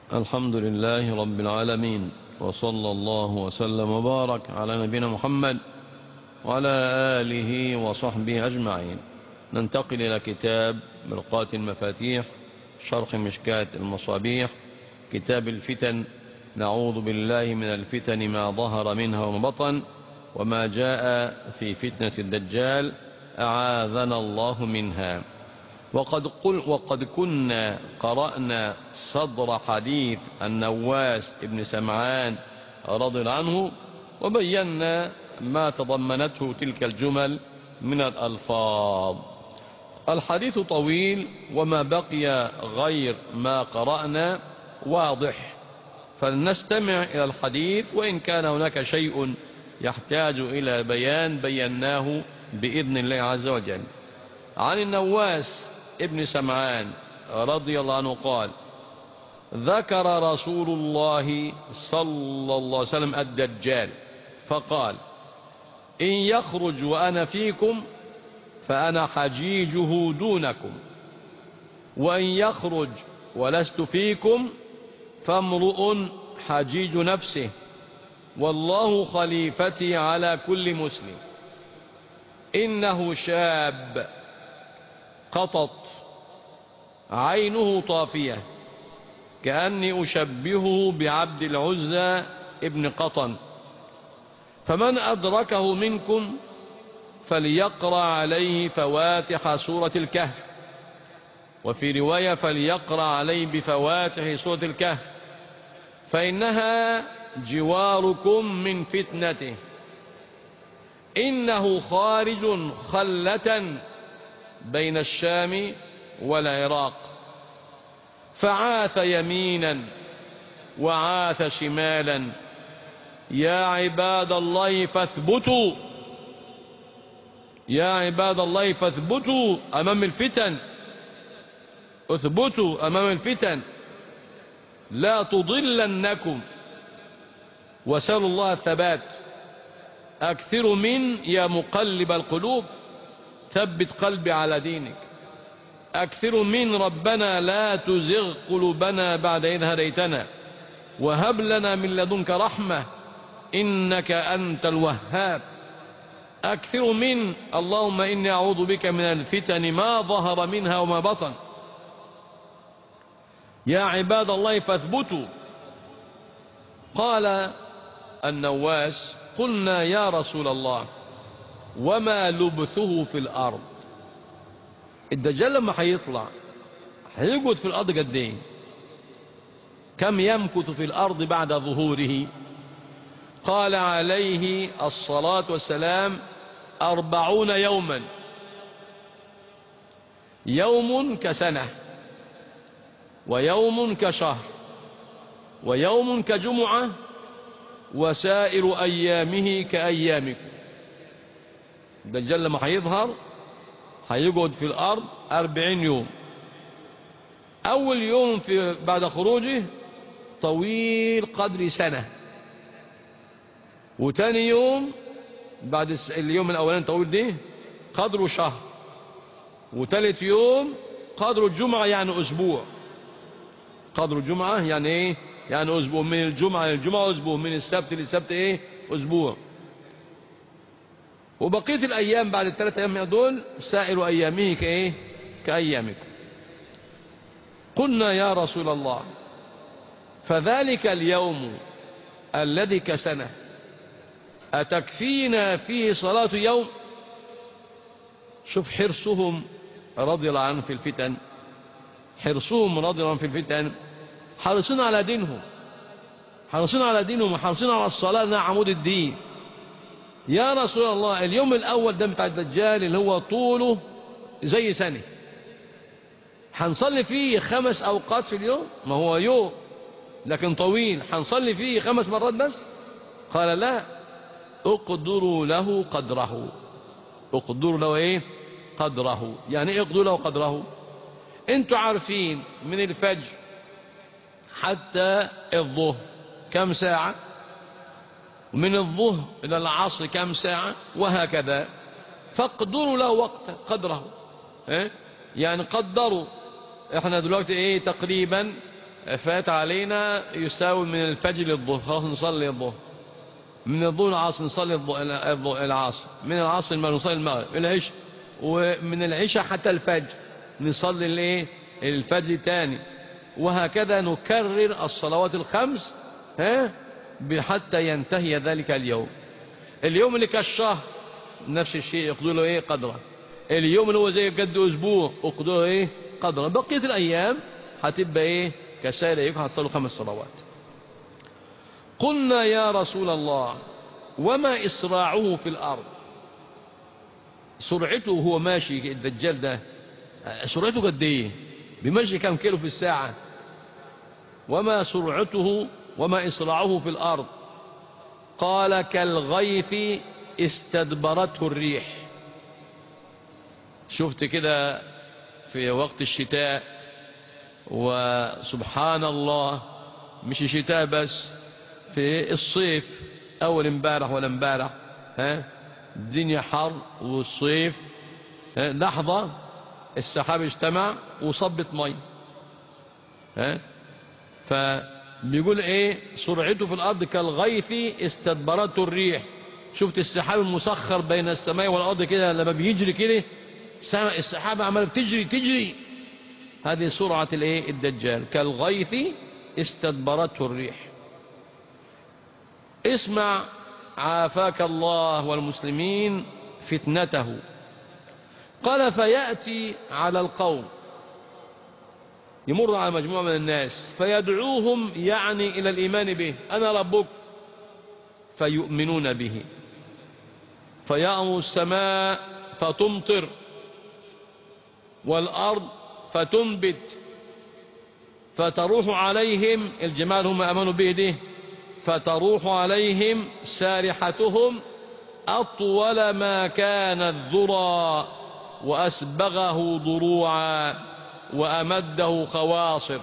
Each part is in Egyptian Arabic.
الحمد لله رب العالمين وصلى الله وسلم وبارك على نبينا محمد وعلى آله وصحبه أجمعين ننتقل إلى كتاب مرقاة المفاتيح شرح مشكات المصابيح كتاب الفتن نعوذ بالله من الفتن ما ظهر منها وما بطن وما جاء في فتنة الدجال أعاذنا الله منها وقد, قل وقد كنا قرأنا صدر حديث النواس ابن سمعان رضي عنه وبينا ما تضمنته تلك الجمل من الألفاظ الحديث طويل وما بقي غير ما قرأنا واضح فلنستمع إلى الحديث وإن كان هناك شيء يحتاج إلى بيان بيناه بإذن الله عز وجل عن النواس ابن سمعان رضي الله عنه قال ذكر رسول الله صلى الله عليه وسلم الدجال فقال إن يخرج وأنا فيكم فأنا حجيجه دونكم وإن يخرج ولست فيكم فامرؤ حجيج نفسه والله خليفتي على كل مسلم إنه شاب قطط عينه طافية كأني أشبهه بعبد العزى ابن قطن فمن أدركه منكم فليقرأ عليه فواتح سورة الكهف وفي رواية فليقرأ عليه بفواتح سورة الكهف فإنها جواركم من فتنته إنه خارج خلة بين الشام والعراق فعاث يمينا وعاث شمالا يا عباد الله فاثبتوا يا عباد الله فاثبتوا أمام الفتن اثبتوا أمام الفتن لا تضلنكم وسألوا الله الثبات أكثر من يا مقلب القلوب ثبت قلبي على دينك أكثر من ربنا لا تزغ قلوبنا بعد إذ هديتنا وهب لنا من لدنك رحمة إنك أنت الوهاب أكثر من اللهم إني أعوذ بك من الفتن ما ظهر منها وما بطن يا عباد الله فاثبتوا قال النواس قلنا يا رسول الله وما لبثه في الأرض الدجال لما هيطلع هيقعد في الأرض قد ايه كم يمكث في الأرض بعد ظهوره قال عليه الصلاة والسلام أربعون يوما يوم كسنة ويوم كشهر ويوم كجمعة وسائر أيامه كأيامكم الدجال لما هيظهر هيقعد في الأرض أربعين يوم أول يوم في بعد خروجه طويل قدر سنة وتاني يوم بعد اليوم الأولاني طويل دي قدره شهر وتالت يوم قدر الجمعة يعني أسبوع قدر الجمعة يعني إيه يعني أسبوع من الجمعة للجمعة أسبوع من السبت للسبت إيه أسبوع وبقية الأيام بعد الثلاث أيام دول سائر أيامه كإيه كأيامكم قلنا يا رسول الله فذلك اليوم الذي كسنه أتكفينا فيه صلاة يوم شوف حرصهم رضي الله عنهم في الفتن حرصهم رضي الله عنهم في الفتن حرصين على دينهم حرصين على دينهم وحرصين على الصلاة لأنها عمود الدين يا رسول الله اليوم الأول ده بتاع الدجال اللي هو طوله زي سنة هنصلي فيه خمس أوقات في اليوم ما هو يوم لكن طويل هنصلي فيه خمس مرات بس قال لا اقدروا له قدره اقدروا له ايه قدره يعني ايه اقدروا له قدره انتوا عارفين من الفجر حتى الظهر كم ساعة ومن الظهر إلى العصر كم ساعة وهكذا فاقدروا له وقت قدره إيه؟ يعني قدروا احنا دلوقتي ايه تقريبا فات علينا يساوي من الفجر للظهر خلاص نصلي الظهر من الظهر العصر نصلي العصر من العصر المغرب نصلي المغرب العشاء ومن العشاء حتى الفجر نصلي الايه الفجر تاني وهكذا نكرر الصلوات الخمس ها حتى ينتهي ذلك اليوم اليوم اللي كالشهر نفس الشيء يقضوا له ايه قدره اليوم اللي هو زي قد اسبوع يقضوا له ايه قدره بقيه الايام هتبقى ايه كسائر ايكم هتصلوا خمس صلوات قلنا يا رسول الله وما إسراعه في الأرض سرعته هو ماشي الدجال ده سرعته قد ايه بمشي كم كيلو في الساعة وما سرعته وما إسراعه في الأرض قال كالغيث استدبرته الريح شفت كده في وقت الشتاء وسبحان الله مش شتاء بس في الصيف اول امبارح ولا امبارح ها الدنيا حر والصيف لحظة السحاب اجتمع وصبت مي ها فبيقول ايه سرعته في الارض كالغيث استدبرته الريح شفت السحاب المسخر بين السماء والارض كده لما بيجري كده السحابة عمال بتجري تجري هذه سرعة الايه الدجال كالغيث استدبرته الريح اسمع عافاك الله والمسلمين فتنته قال فيأتي على القوم يمر على مجموعة من الناس فيدعوهم يعني إلى الإيمان به أنا ربك فيؤمنون به فيأمر السماء فتمطر والأرض فتنبت فتروح عليهم الجمال هم أمنوا به ده فتروح عليهم سارحتهم أطول ما كان الذرى وأسبغه ضروعا وأمده خواصر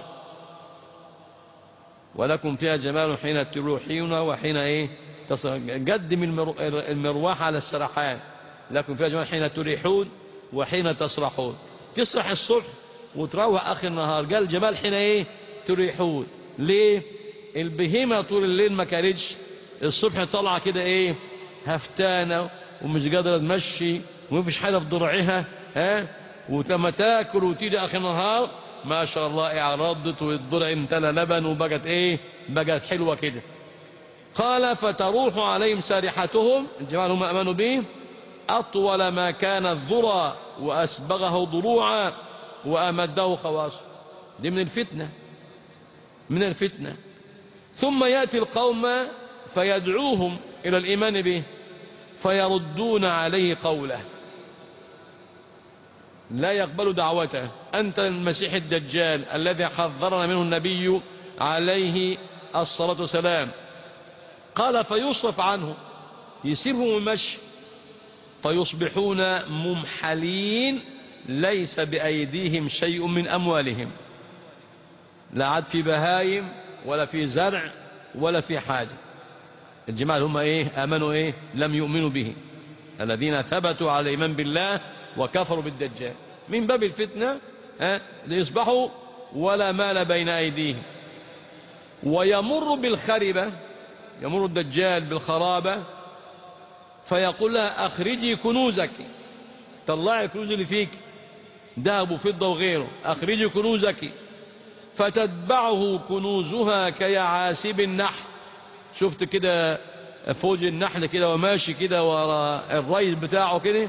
ولكم فيها جمال حين تروحين وحين ايه قدم المرواح على السرحان لكم فيها جمال حين تريحون وحين تسرحون تسرح الصبح وتروح آخر النهار قال جمال حين ايه تريحون ليه البهيمة طول الليل ما كانتش الصبح طالعة كده ايه هفتانة ومش قادرة تمشي ومفيش حاجة في ضرعها ها ولما تاكل وتيجي اخر النهار ما شاء الله اعرضت والضرع امتلى لبن وبقت ايه بقت حلوة كده قال فتروح عليهم سارحتهم الجمال هم امنوا به اطول ما كان الذرى واسبغه ضروعا وامده خواص دي من الفتنة من الفتنة ثم يأتي القوم فيدعوهم إلى الإيمان به فيردون عليه قوله لا يقبل دعوته أنت المسيح الدجال الذي حذرنا منه النبي عليه الصلاة والسلام قال فيصرف عنه يسيبهم المشي فيصبحون ممحلين ليس بأيديهم شيء من أموالهم لا عاد في بهايم ولا في زرع ولا في حاجة الجماعة هم ايه امنوا ايه لم يؤمنوا به الذين ثبتوا على الايمان بالله وكفروا بالدجال من باب الفتنة ها ليصبحوا ولا مال بين ايديهم ويمر بالخربة يمر الدجال بالخرابة فيقول لها اخرجي كنوزك طلعي كنوز اللي فيك ذهب وفضة وغيره اخرجي كنوزك فتتبعه كنوزها كيعاسب النحل شفت كده فوج النحل كده وماشي كده ورا الريس بتاعه كده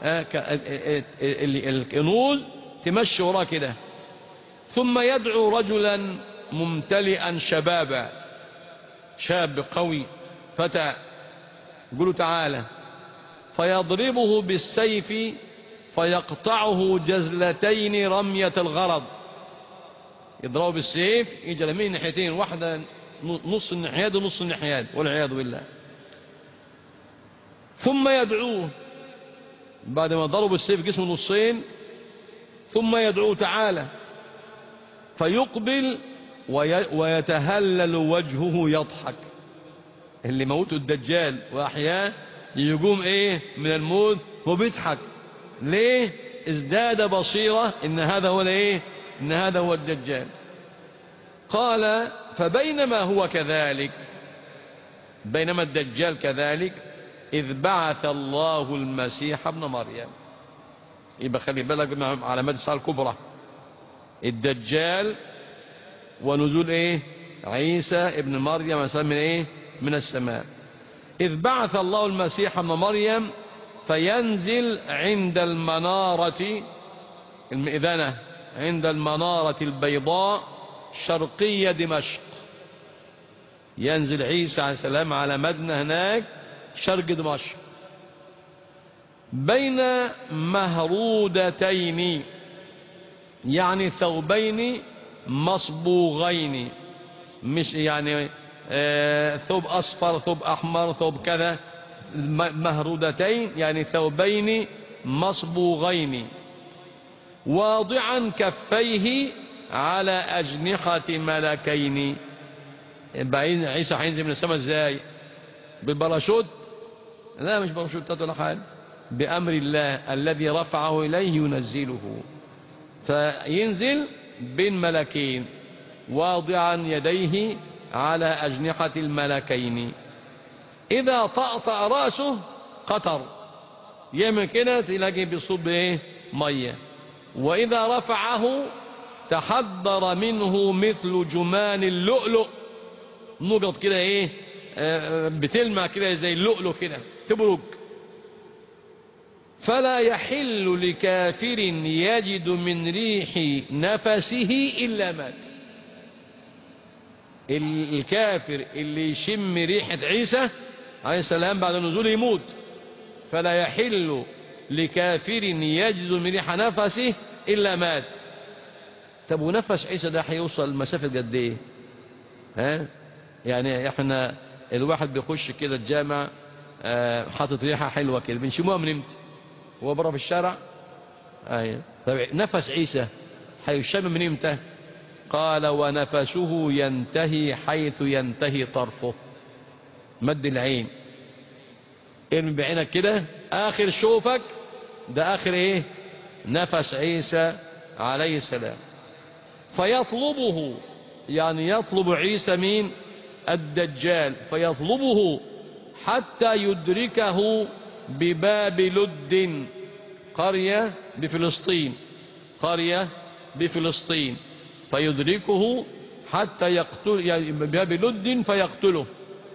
الكنوز تمشي وراه كده ثم يدعو رجلا ممتلئا شبابا شاب قوي فتى يقول تعالى فيضربه بالسيف فيقطعه جزلتين رمية الغرض يضربه بالسيف يجي لمين ناحيتين واحدة نص النحياد ونص النحياد والعياذ بالله ثم يدعوه بعد ما ضرب السيف جسمه نصين ثم يدعوه تعالى فيقبل ويتهلل وجهه يضحك اللي موته الدجال وأحياه يقوم ايه من الموت وبيضحك ليه ازداد بصيرة ان هذا هو الايه ان هذا هو الدجال قال فبينما هو كذلك بينما الدجال كذلك إذ بعث الله المسيح ابن مريم يبقى خلي بالك من علامات الساعة الكبرى الدجال ونزول ايه عيسى ابن مريم مثلا من ايه من السماء إذ بعث الله المسيح ابن مريم فينزل عند المنارة المئذنة عند المنارة البيضاء شرقية دمشق ينزل عيسى عليه السلام على مدنة هناك شرق دمشق بين مهرودتين يعني ثوبين مصبوغين مش يعني آه ثوب أصفر ثوب أحمر ثوب كذا مهرودتين يعني ثوبين مصبوغين واضعا كفيه على أجنحة ملكين بعدين عيسى هينزل من السماء ازاي بالباراشوت لا مش باراشوتات ولا حاجه بأمر الله الذي رفعه إليه ينزله فينزل بين ملكين واضعا يديه على أجنحة الملكين إذا طأطأ رأسه قطر يعمل كده تلاقي بيصب ايه ميه وإذا رفعه تحضر منه مثل جمان اللؤلؤ نقط كده ايه بتلمع كده زي اللؤلؤ كده تبرج فلا يحل لكافر يجد من ريح نفسه إلا مات الكافر اللي يشم ريحة عيسى عليه السلام بعد نزوله يموت فلا يحل لكافر يجد من ريح نفسه إلا مات طب ونفس عيسى ده هيوصل مسافة قد ايه ها يعني احنا الواحد بيخش كده الجامع اه حاطط ريحة حلوة كده بنشموها من امتى هو بره في الشارع ايوه طب نفس عيسى هيشم من امتى قال ونفسه ينتهي حيث ينتهي طرفه مد العين ارمي بعينك كده اخر شوفك ده اخر ايه نفس عيسى عليه السلام فيطلبه يعني يطلب عيسى مين الدجال فيطلبه حتى يدركه بباب لد قرية بفلسطين قرية بفلسطين فيدركه حتى يقتل يعني بباب لد فيقتله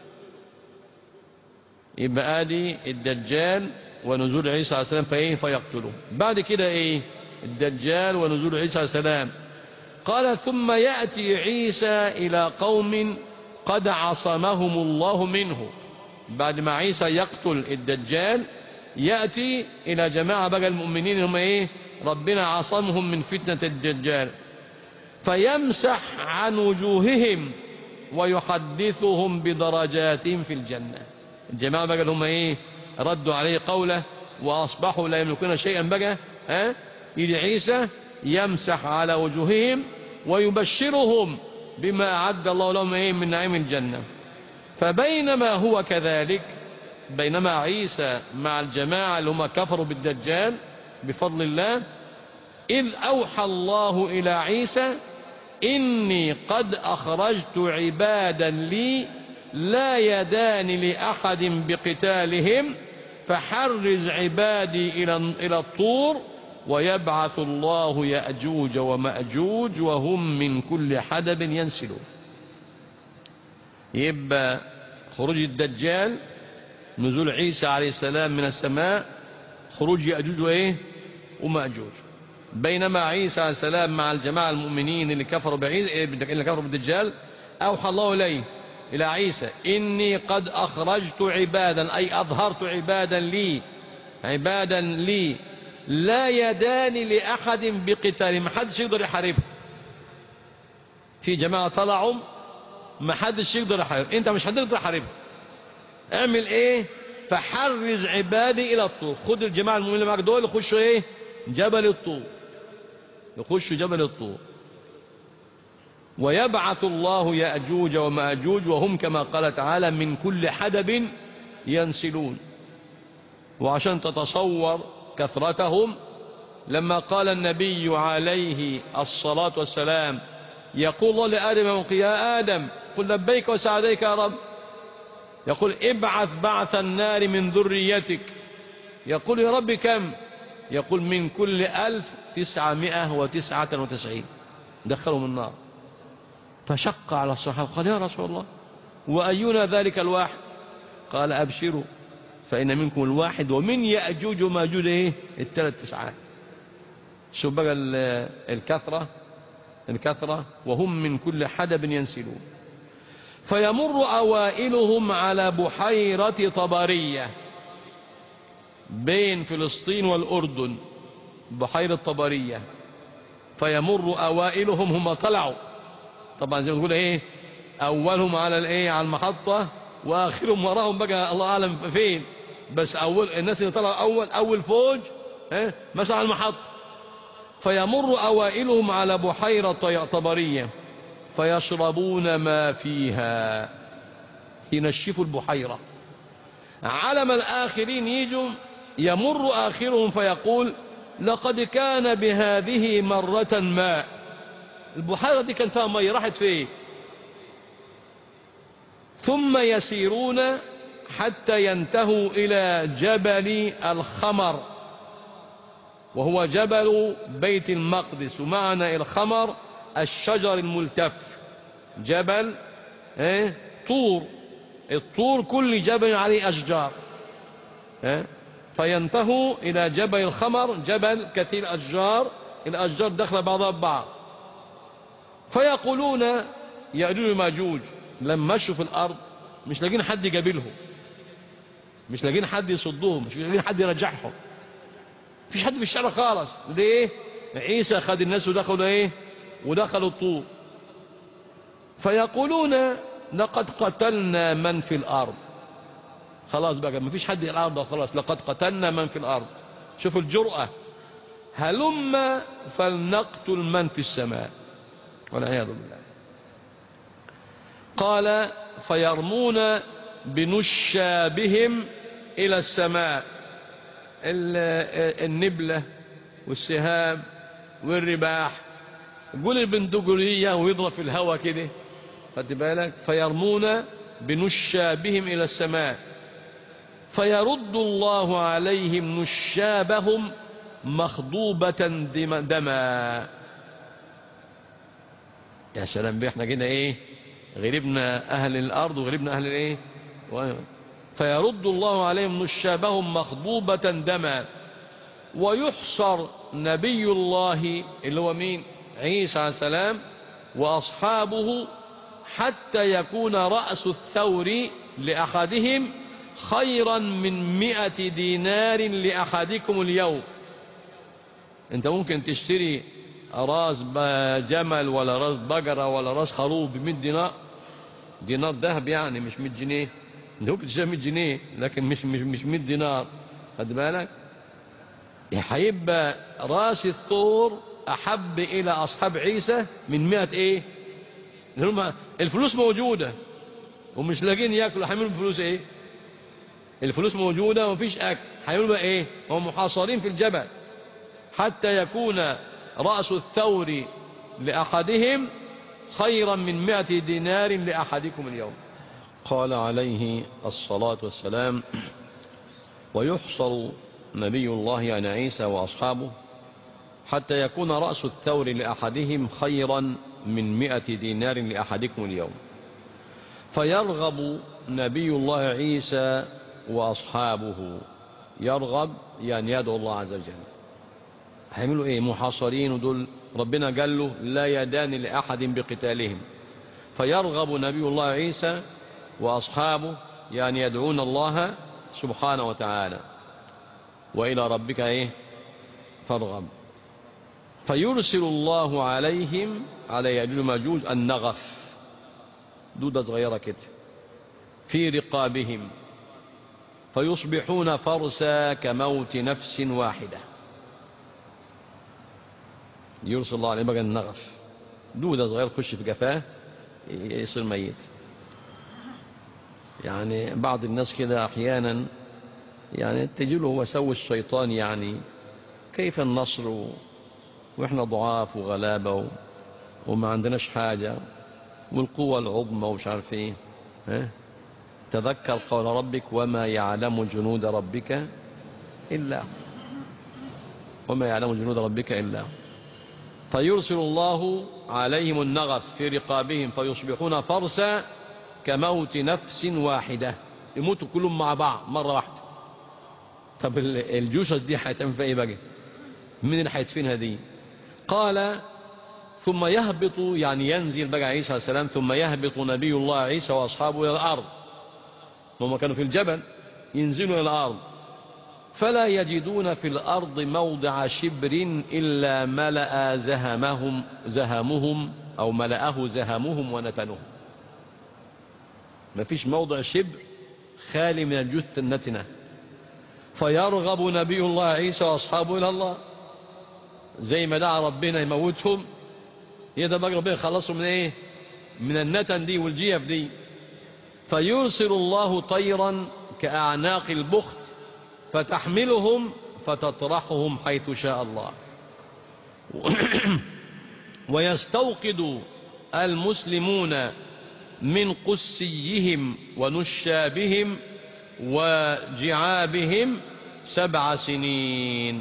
يبقى ادي الدجال ونزول عيسى عليه السلام فايه فيقتله بعد كده ايه الدجال ونزول عيسى عليه السلام قال ثم يأتي عيسى إلى قوم قد عصمهم الله منه بعد ما عيسى يقتل الدجال يأتي إلى جماعة بقى المؤمنين هم إيه ربنا عصمهم من فتنة الدجال فيمسح عن وجوههم ويحدثهم بدرجاتهم في الجنة الجماعة بقى هم إيه ردوا عليه قوله وأصبحوا لا يملكون شيئا بقى ها يجي عيسى يمسح على وجوههم ويبشرهم بما أعد الله لهم إيه من نعيم الجنة فبينما هو كذلك بينما عيسى مع الجماعة اللي هم كفروا بالدجال بفضل الله إذ أوحى الله إلى عيسى إني قد أخرجت عبادا لي لا يدان لأحد بقتالهم فحرز عبادي إلى الطور ويبعث الله يأجوج ومأجوج وهم من كل حدب ينسلون يبقى خروج الدجال نزول عيسى عليه السلام من السماء خروج يأجوج وإيه ومأجوج بينما عيسى عليه السلام مع الجماعة المؤمنين اللي كفروا بعيسى اللي كفروا بالدجال أوحى الله إليه إلى عيسى إني قد أخرجت عبادا أي أظهرت عبادا لي عبادا لي لا يدان لأحد بقتال ما حدش يقدر يحاربه في جماعة طلعوا ما حدش يقدر يحارب انت مش هتقدر تحاربه اعمل ايه فحرز عبادي الى الطور خد الجماعة المؤمنين اللي معاك دول يخشوا ايه جبل الطور يخشوا جبل الطور ويبعث الله يأجوج ومأجوج وهم كما قال تعالى من كل حدب ينسلون وعشان تتصور كثرتهم لما قال النبي عليه الصلاة والسلام يقول الله لآدم يا آدم قل لبيك وسعديك يا رب يقول ابعث بعث النار من ذريتك يقول يا رب كم يقول من كل ألف تسعمائة وتسعة وتسعين دخلهم النار فشق على الصحابة قال يا رسول الله وأينا ذلك الواحد قال أبشروا فإن منكم الواحد ومن يأجوج وماجوج إيه الثلاث تسعات شوف بقى الكثرة الكثرة وهم من كل حدب ينسلون فيمر أوائلهم على بحيرة طبرية بين فلسطين والأردن بحيرة طبرية فيمر أوائلهم هم طلعوا طبعا زي ما تقول ايه أولهم على الايه على المحطة وآخرهم وراهم بقى الله أعلم فين بس أول الناس اللي طلعوا أول أول فوج اه مثلا على المحطة فيمر أوائلهم على بحيرة طبرية فيشربون ما فيها ينشفوا البحيرة علم الآخرين يجوا يمر آخرهم فيقول لقد كان بهذه مرة ماء البحيرة دي كان فيها مية راحت فين ثم يسيرون حتى ينتهوا إلى جبل الخمر وهو جبل بيت المقدس ومعنى الخمر الشجر الملتف جبل ايه طور الطور كل جبل عليه أشجار ايه فينتهوا إلى جبل الخمر جبل كثير أشجار الأشجار دخل بعضها ببعض فيقولون يأجوج ماجوج لما مشوا في الأرض مش لاقين حد يقابلهم مش لاقين حد يصدهم مش لاقين حد يرجعهم مفيش حد في الشارع خالص ليه عيسى خد الناس ودخلوا ايه ودخلوا الطور فيقولون لقد قتلنا من في الأرض خلاص بقى مفيش حد في الأرض خلاص لقد قتلنا من في الأرض شوفوا الجرأة هلم فلنقتل من في السماء والعياذ بالله قال فيرمون بنشابهم إلى السماء النبلة والسهام والرباح قول البندقية ويضرب في الهواء كده خد بالك فيرمون بنشابهم إلى السماء فيرد الله عليهم نشابهم مخضوبة دما يا سلام احنا كده ايه غربنا اهل الارض وغربنا اهل الايه فيرد الله عليهم نشابهم مخضوبة دما ويحصر نبي الله اللي هو مين عيسى عليه السلام وأصحابه حتى يكون رأس الثور لأحدهم خيرا من مئة دينار لأحدكم اليوم انت ممكن تشتري راس جمل ولا راس بقرة ولا راس خروف ب 100 دينار دينار ذهب يعني مش 100 جنيه انت ممكن تشتري 100 جنيه لكن مش مش مش 100 دينار خد بالك هيبقى راس الثور احب الى اصحاب عيسى من 100 ايه هم الفلوس موجودة ومش لاقين ياكلوا هيعملوا بفلوس ايه الفلوس موجودة ومفيش اكل هيعملوا بقى ايه هم محاصرين في الجبل حتى يكون رأس الثور لأحدهم خيرا من مئة دينار لأحدكم اليوم قال عليه الصلاة والسلام ويحصر نبي الله يعني عيسى وأصحابه حتى يكون رأس الثور لأحدهم خيرا من مئة دينار لأحدكم اليوم فيرغب نبي الله عيسى وأصحابه يرغب يعني يدعو الله عز وجل هيعملوا ايه محاصرين ودول ربنا قال له لا يدان لأحد بقتالهم فيرغب نبي الله عيسى وأصحابه يعني يدعون الله سبحانه وتعالى وإلى ربك ايه فارغب فيرسل الله عليهم على يأجوج ماجوج النغف دودة صغيرة كده في رقابهم فيصبحون فرسا كموت نفس واحدة يرسل الله عليه بقى النغف دودة صغيرة تخش في جفاه يصير ميت يعني بعض الناس كده أحيانا يعني تجيله هو سوي الشيطان يعني كيف النصر وإحنا ضعاف وغلابة وما عندناش حاجة والقوة العظمى ومش عارف ايه ها تذكر قول ربك وما يعلم جنود ربك إلا هو وما يعلم جنود ربك إلا هو فيرسل الله عليهم النغف في رقابهم فيصبحون فرسا كموت نفس واحدة يموتوا كلهم مع بعض مرة واحدة طب الجوشة دي هيتعمل فيها ايه بقى مين اللي هيدفنها دي قال ثم يهبط يعني ينزل بقى عيسى عليه السلام ثم يهبط نبي الله عيسى واصحابه الى الارض هم كانوا في الجبل ينزلوا الى الارض فلا يجدون في الارض موضع شبر الا ملأ زهمهم زهمهم او ملأه زهمهم ونتنهم ما فيش موضع شبر خالي من الجثة النتنة فيرغب نبي الله عيسى واصحابه الى الله زي ما دعا ربنا يموتهم يدا بقى ربنا يخلصهم من ايه من النتن دي والجيف دي فيرسل الله طيرا كأعناق البخت فتحملهم فتطرحهم حيث شاء الله ويستوقد المسلمون من قسيهم ونشابهم وجعابهم سبع سنين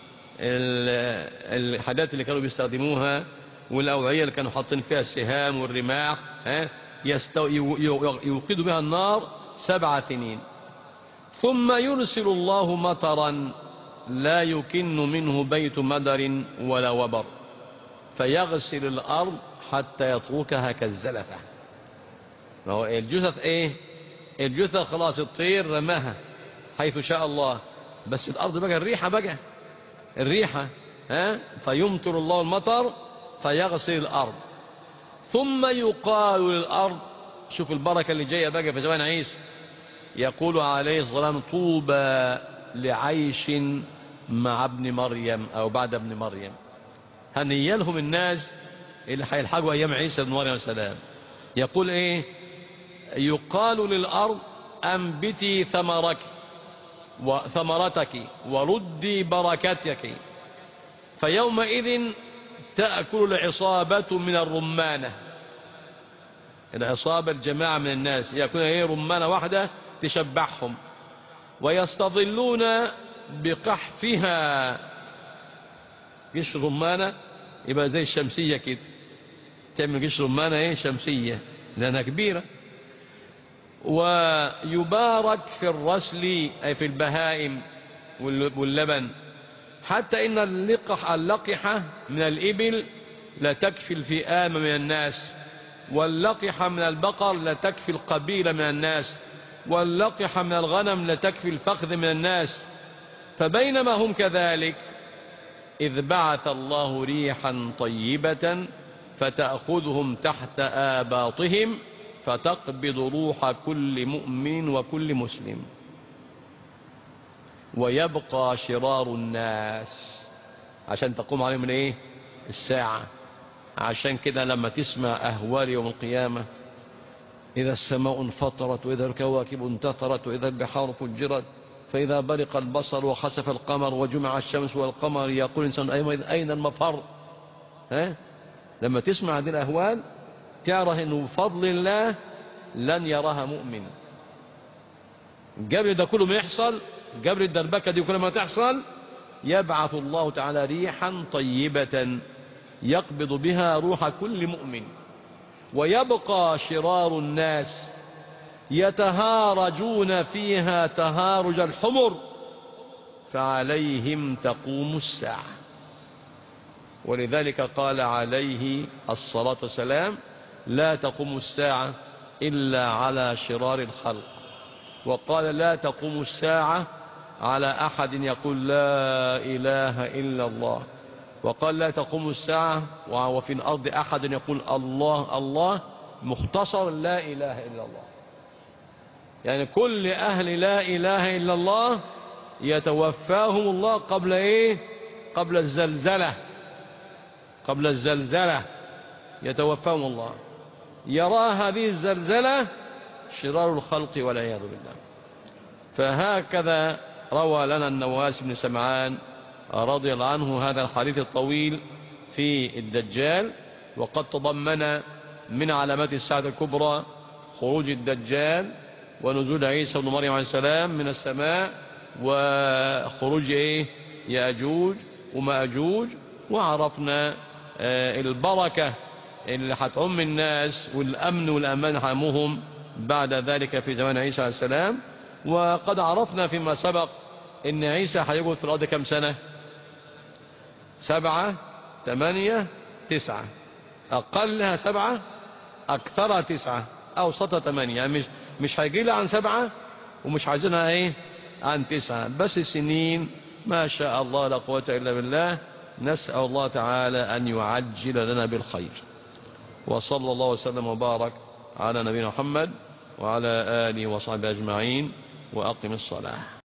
الحاجات اللي كانوا بيستخدموها والأوعية اللي كانوا حاطين فيها السهام والرماح ها يستو... يوقد بها النار سبع سنين ثم يرسل الله مطرا لا يكن منه بيت مدر ولا وبر فيغسل الأرض حتى يتركها كالزلفة ما هو الجثث ايه الجثث خلاص الطير رماها حيث شاء الله بس الأرض بقى الريحة بقى الريحة ها فيمطر الله المطر فيغسل الأرض ثم يقال للأرض شوف البركة اللي جاية بقى في زمان عيسى يقول عليه السلام طوبى لعيش مع ابن مريم أو بعد ابن مريم هنيا لهم الناس اللي هيلحقوا أيام عيسى بن مريم السلام يقول إيه يقال للأرض أنبتي ثمرك وثمرتك وردي بركتك فيومئذ تأكل العصابة من الرمانة العصابة الجماعة من الناس يأكلون هي رمانة واحدة تشبعهم ويستظلون بقحفها قش رمانة يبقى زي الشمسية كده تعمل قش رمانة ايه شمسية لأنها كبيرة ويبارك في الرسل أي في البهائم واللبن حتى إن اللقح اللقحة من الإبل لا تكفي الفئام من الناس واللقحة من البقر لا تكفي القبيلة من الناس واللقحة من الغنم لا تكفي الفخذ من الناس فبينما هم كذلك إذ بعث الله ريحا طيبة فتأخذهم تحت آباطهم فتقبض روح كل مؤمن وكل مسلم ويبقى شرار الناس عشان تقوم عليهم الايه الساعة عشان كده لما تسمع أهوال يوم القيامة إذا السماء انفطرت وإذا الكواكب انتثرت وإذا البحار فجرت فإذا برق البصر وخسف القمر وجمع الشمس والقمر يقول الإنسان أين المفر ها؟ لما تسمع هذه الأهوال تعرف أنه بفضل الله لن يراها مؤمن قبل ده كله ما يحصل قبل الدربكة دي كل ما تحصل يبعث الله تعالى ريحا طيبة يقبض بها روح كل مؤمن ويبقى شرار الناس يتهارجون فيها تهارج الحمر فعليهم تقوم الساعة ولذلك قال عليه الصلاة والسلام لا تقوم الساعة إلا على شرار الخلق وقال لا تقوم الساعة على أحد يقول لا إله إلا الله وقال لا تقوم الساعة وفي الأرض أحد يقول الله الله مختصر لا إله إلا الله يعني كل أهل لا إله إلا الله يتوفاهم الله قبل إيه قبل الزلزلة قبل الزلزلة يتوفاهم الله يرى هذه الزلزلة شرار الخلق والعياذ بالله فهكذا روى لنا النواس بن سمعان رضي الله عنه هذا الحديث الطويل في الدجال وقد تضمن من علامات الساعة الكبرى خروج الدجال ونزول عيسى بن مريم عليه السلام من السماء وخروج ايه يأجوج ومأجوج وعرفنا آه البركة اللي هتعم الناس والأمن والأمان هامهم بعد ذلك في زمان عيسى عليه السلام وقد عرفنا فيما سبق ان عيسى هيقعد في الأرض كم سنة سبعة ثمانية تسعة أقلها سبعة أكثرها تسعة أوسطها ثمانية يعني مش مش هيجي لها عن سبعة ومش عايزينها ايه عن تسعة بس السنين ما شاء الله لا قوة إلا بالله نسأل الله تعالى أن يعجل لنا بالخير وصلى الله وسلم وبارك على نبينا محمد وعلى آله وصحبه أجمعين وأقم الصلاة